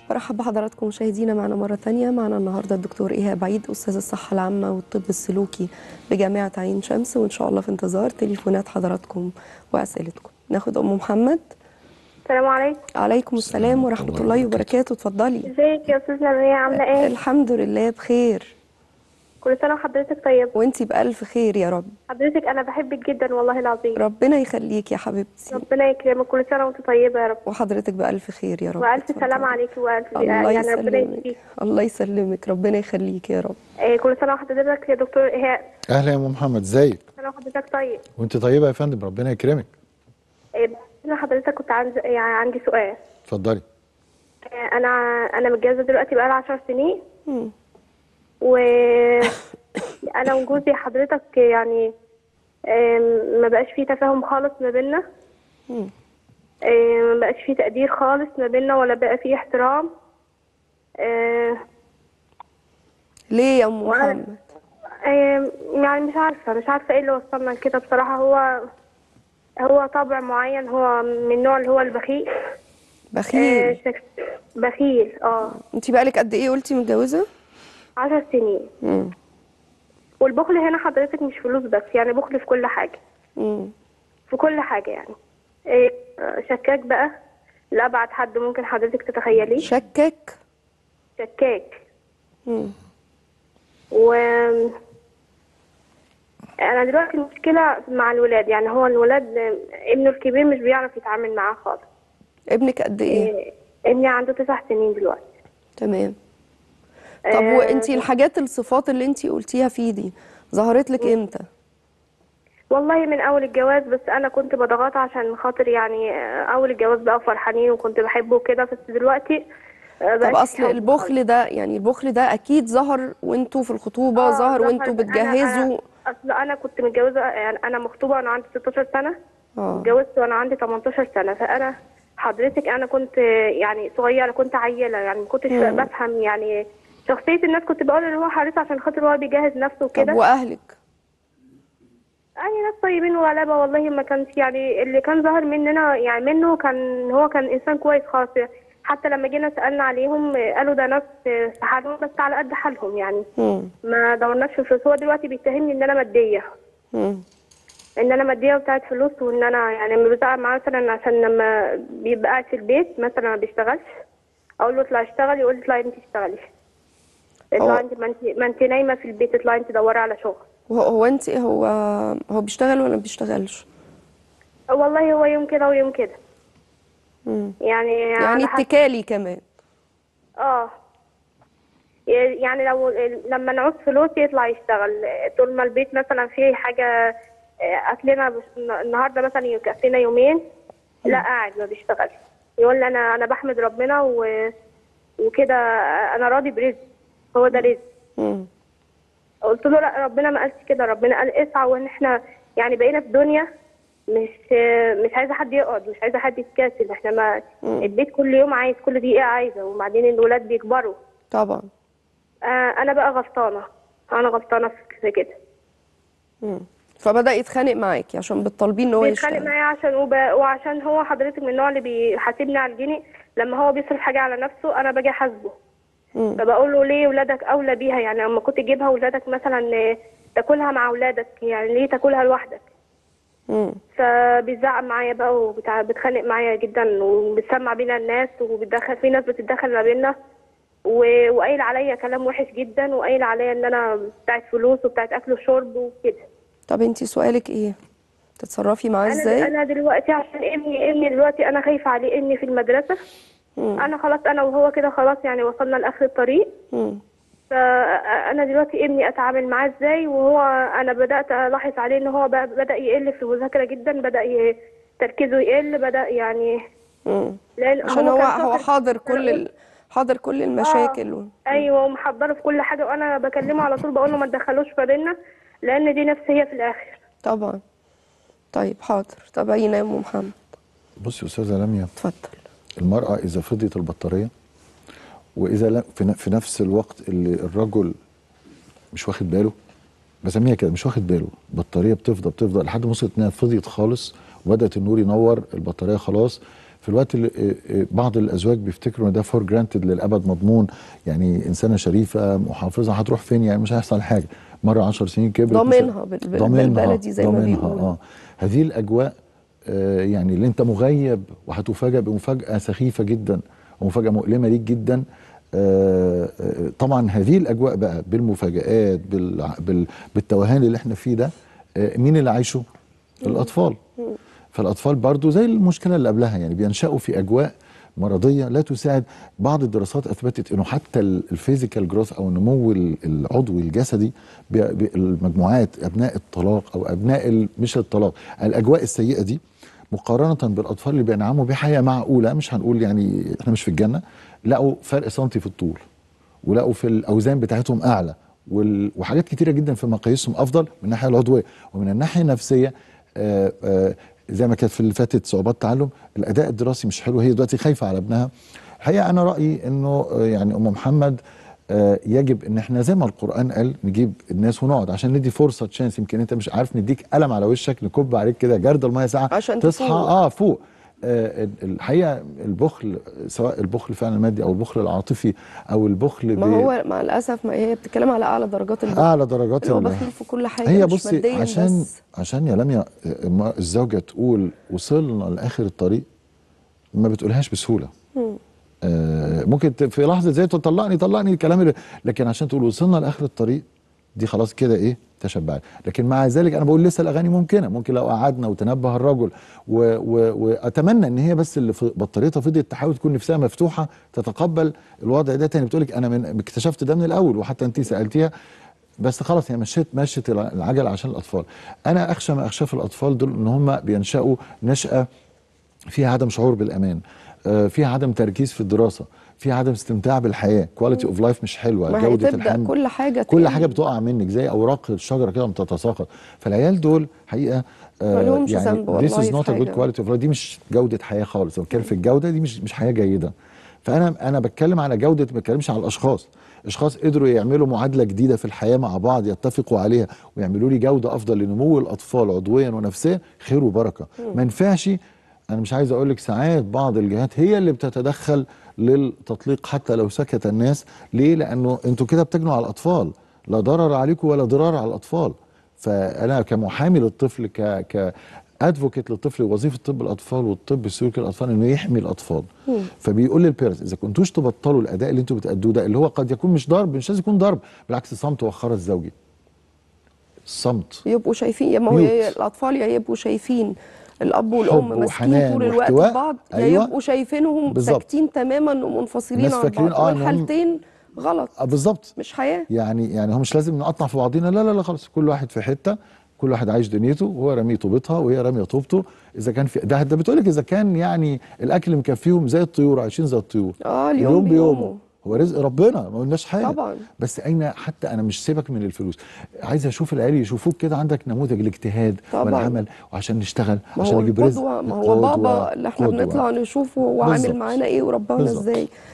برحب بحضراتكم مشاهدينا معنا مرة تانية معنا النهاردة الدكتور إيهاب عيد أستاذ الصحة العامة والطب السلوكي بجامعة عين شمس وإن شاء الله في انتظار تليفونات حضراتكم وأسئلتكم ناخد أم محمد السلام عليكم عليكم السلام ورحمة الله وبركاته اتفضلي ازيك يا استاذ نبيه عامله ايه الحمد لله بخير كل سنه وحضرتك طيب وانتي بألف خير يا رب حضرتك انا بحبك جدا والله العظيم ربنا يخليك يا حبيبتي ربنا يكرمك كل سنه وانت طيبه يا رب وحضرتك بألف خير يا رب والف اتفضلي. سلام عليكي والف الله يعني ربنا يسلمك يشفيك الله يسلمك ربنا يخليك يا رب إيه كل سنه وحضرتك يا دكتور ايهاب اهلا يا ام محمد ازيك كل سنه وحضرتك طيب وانت طيبه يا فندم ربنا يكرمك إيه انا حضرتك كنت عندي يعني عندي سؤال اتفضلي إيه انا انا متجوزه دلوقتي بقالي 10 سنين مم. و انا وجوزي حضرتك يعني إيه ما بقاش فيه تفاهم خالص ما بيننا مم. إيه ما بقاش فيه تقدير خالص ما بيننا ولا بقى فيه احترام إيه ليه يا أم وأنا- محمد إيه يعني مش عارفة مش عارفة ايه اللي وصلنا لكده بصراحة هو هو طبع معين هو من النوع اللي هو البخيل إيه بخيل شك... بخيل اه انتي بقالك قد ايه قلتي متجوزة عشر سنين مم. والبخل هنا حضرتك مش فلوس بس يعني بخل في كل حاجة مم. في كل حاجة يعني إيه شكاك بقى لأبعد حد ممكن حضرتك تتخيليه شكك شكاك مم. و انا دلوقتي المشكله مع الولاد يعني هو الولاد ابنه الكبير مش بيعرف يتعامل معاه خالص ابنك قد ايه إيه، ابني عنده تسع سنين دلوقتي تمام طب آه، وانتي الحاجات الصفات اللي انتي قلتيها فيه دي ظهرت لك امتى والله من اول الجواز بس انا كنت بضغط عشان خاطر يعني آه، اول الجواز بقى فرحانين وكنت بحبه وكده بس دلوقتي آه، طب بقاش اصل في حب البخل ده يعني البخل ده اكيد ظهر وانتوا في الخطوبة آه، ظهر ظهر. وانتوا أنا- بتجهزوا اصل انا كنت متجوزه يعني انا مخطوبه وانا عندي 16 سنه اه اتجوزت وانا عندي 18 سنه فانا حضرتك انا كنت يعني صغيره كنت عيله يعني ما كنتش مم. بفهم يعني شخصيه الناس كنت بقول ان هو حريص عشان خاطر هو بيجهز نفسه طب وكده واهلك يعني ناس طيبين وغلابه والله ما كانش يعني اللي كان ظاهر مننا يعني منه كان هو كان انسان كويس خالص حتى لما جينا سالنا عليهم قالوا ده ناس في حالهم بس على قد حالهم يعني مم. ما دورناش في فلوس هو دلوقتي بيتهمني ان انا ماديه مم. ان انا ماديه وبتاعت فلوس وان انا يعني لما بزعق معاه مثلا عشان لما بيبقى قاعد في البيت مثلا ما بيشتغلش اقول له اطلع اشتغل يقول لي اطلعي انت اشتغلي اطلعي انت ما انت ما انت نايمه في البيت اطلعي انت دوري على شغل هو هو انت هو هو بيشتغل ولا ما بيشتغلش والله هو يوم كده ويوم كده مم. يعني يعني على حسب- اتكالي كمان اه يعني لو لما نعوز فلوس يطلع يشتغل طول ما البيت مثلا فيه حاجة أكلنا بس- النهاردة مثلا يكفينا يومين لا قاعد ما بيشتغلش يقول لي أنا أنا بحمد ربنا و... وكده أنا راضي برزق هو ده رزق مم. قلت له لا ربنا ما قالش كده ربنا قال اسعى وان احنا يعني بقينا في دنيا مش مش عايزه حد يقعد مش عايزه حد يتكاسل احنا ما مم. البيت كل يوم عايز كل دقيقه عايزه وبعدين الولاد بيكبروا طبعا آه انا بقى غلطانه انا غلطانه في كده مم. فبدأ يتخانق معاكي عشان بتطالبيه ان هو بيتخانق يشتغل معايا عشان وب... وعشان هو حضرتك من النوع اللي بيحاسبني على الجنيه لما هو بيصرف حاجه على نفسه انا باجي احاسبه مم. فبقول له ليه ولادك اولى بيها يعني لما كنت تجيبها ولادك مثلا آه، تاكلها مع ولادك يعني ليه تاكلها لوحدك مم. فبيزعق معايا بقى وبتخانق معايا جدا وبتسمع بينا الناس وبتدخل في ناس بتتدخل ما بينا و- وقايل عليا كلام وحش جدا وقايل عليا ان انا بتاعت فلوس وبتاعت اكل وشرب وكده طب انتي سؤالك ايه تتصرفي معاه انا ازاي انا دلوقتي عشان ابني ابني دلوقتي انا خايفه عليه ابني في المدرسه مم. انا خلاص انا وهو كده خلاص يعني وصلنا لاخر الطريق مم. فانا دلوقتي ابني اتعامل معاه ازاي وهو انا بدات الاحظ عليه ان هو بقى- بدا يقل في المذاكره جدا بدا ي- تركيزه يقل بدا يعني مم. لان عشان هو كان هو شاطر. حاضر كل ال... حاضر كل المشاكل و... ايوه ومحضره في كل حاجه وانا بكلمه على طول بقول له ما تدخلوش ما بيننا لان دي نفسيه في الاخر طبعا طيب حاضر تابعينا يا ام محمد بصي يا استاذه لميا اتفضل المراه اذا فضيت البطاريه واذا لا في ن- في نفس الوقت اللي الرجل مش واخد باله بسميها كده مش واخد باله البطاريه بتفضى بتفضى لحد ما وصلت انها فضيت خالص وبدات النور ينور البطاريه خلاص في الوقت اللي آه، آه، بعض الازواج بيفتكروا ان ده فور جرانتد للابد مضمون يعني انسانه شريفه محافظه هتروح فين يعني مش هيحصل حاجه مره 10 سنين كبرت مش- ضامنها بال- بال- بالبلدي زي ما ضامنها، بيقولوا. اه هذه الاجواء آه، يعني اللي انت مغيب وهتفاجئ بمفاجاه سخيفه جدا ومفاجاه مؤلمه ليك جدا آه، آه، طبعا هذه الاجواء بقى بالمفاجآت بالع- بال- بالتوهان اللي احنا فيه ده آه، مين اللي عايشه؟ الاطفال فالاطفال برضو زي المشكله اللي قبلها يعني بينشأوا في اجواء مرضيه لا تساعد بعض الدراسات اثبتت انه حتى الفيزيكال جروث او النمو ال- العضوي الجسدي بي- بي- المجموعات ابناء الطلاق او ابناء ال- مش الطلاق الاجواء السيئه دي مقارنه بالاطفال اللي بينعموا بحياه معقوله مش هنقول يعني احنا مش في الجنه لقوا فرق سنتي في الطول ولقوا في الاوزان بتاعتهم اعلى وال- وحاجات كتيره جدا في مقاييسهم افضل من الناحيه العضويه ومن الناحيه النفسيه آه، آه، زي ما كانت في اللي فاتت صعوبات تعلم الاداء الدراسي مش حلو هي دلوقتي خايفه على ابنها الحقيقه انا رايي انه آه، يعني ام محمد آه، يجب ان احنا زي ما القران قال نجيب الناس ونقعد عشان ندي فرصه تشانس يمكن انت مش عارف نديك قلم على وشك نكب عليك كده جرد الميه ساعه عشان تصحى تفوق. اه فوق آه، الحقيقه البخل سواء البخل فعلا المادي او البخل العاطفي او البخل ما ب- هو مع الاسف ما هي بتتكلم على اعلى درجات البخل اعلى درجات اللي هو ال- بخيل في كل حاجه هي مش بصي مادياً عشان بس. عشان يا لميا آه، ما الزوجه تقول وصلنا لاخر الطريق ما بتقولهاش بسهوله آه ممكن ت- في لحظه زي طلقني طلقني الكلام اللي لكن عشان تقول وصلنا لاخر الطريق دي خلاص كده ايه تشبعت لكن مع ذلك انا بقول لسه الاغاني ممكنه ممكن لو قعدنا وتنبه الرجل و و واتمنى ان هي بس اللي في بطاريتها فضيت تحاول تكون نفسها مفتوحه تتقبل الوضع ده تاني بتقولك انا من اكتشفت ده من الاول وحتى انت سالتيها بس خلاص هي مشيت مشيت العجله عشان الاطفال انا اخشى ما اخشاه في الاطفال دول ان هم بينشأوا نشأة فيها عدم شعور بالامان آه، فيها عدم تركيز في الدراسه فيها عدم استمتاع بالحياه كواليتي اوف لايف مش حلوه ما هي جوده تبدأ الحياه كل حاجة كل تقل. حاجه بتقع منك زي اوراق الشجره كده بتتساقط فالعيال دول حقيقه ما لهمش يعني ذنب والله this is في not a good حاجة. quality of life دي مش جوده حياه خالص لو كان في الجوده دي مش مش حياه جيده فانا انا بتكلم على جوده ما بتكلمش على الاشخاص اشخاص قدروا يعملوا معادله جديده في الحياه مع بعض يتفقوا عليها ويعملوا لي جوده افضل لنمو الاطفال عضويا ونفسيا خير وبركه ما ينفعش انا مش عايز اقول لك ساعات بعض الجهات هي اللي بتتدخل للتطليق حتى لو سكت الناس ليه لانه انتوا كده بتجنوا على الاطفال لا ضرر عليكم ولا ضرار على الاطفال فانا كمحامي للطفل ك ك ادفوكيت للطفل وظيفه طب الاطفال والطب السلوكي للاطفال انه يحمي الاطفال فبيقول للبيرنتس اذا كنتوش تبطلوا الاداء اللي انتوا بتادوه ده اللي هو قد يكون مش ضرب مش لازم يكون ضرب بالعكس صمت وخرس زوجي الصمت يبقوا شايفين يا ما هو ميوت. يا الاطفال يا يبقوا شايفين الاب والام حب ماسكين وحنان طول الوقت واحتواء. ببعض يا أيوة. يبقوا شايفينهم بالظبط. ساكتين تماما ومنفصلين الناس عن فاكرين بعض آه إن هم- والحالتين غلط آه بالظبط مش حياه يعني يعني هو مش لازم نقطع في بعضينا لا لا لا خالص كل واحد في حته كل واحد عايش دنيته وهو رامي طوبتها وهي راميه طوبته اذا كان في ده ده بتقول لك اذا كان يعني الاكل مكفيهم زي الطيور عايشين زي الطيور اه اليوم بيومه هو رزق ربنا ما قلناش حاجه طبعاً. بس اين حتى انا مش سيبك من الفلوس عايز اشوف العيال يشوفوك كده عندك نموذج الاجتهاد طبعاً. والعمل وعشان نشتغل ما عشان هو نجيب رزق القدوة ما هو قدوة، بابا اللي احنا قدوة. بنطلع نشوفه وعامل بالظبط. معانا ايه وربانا بالظبط. ازاي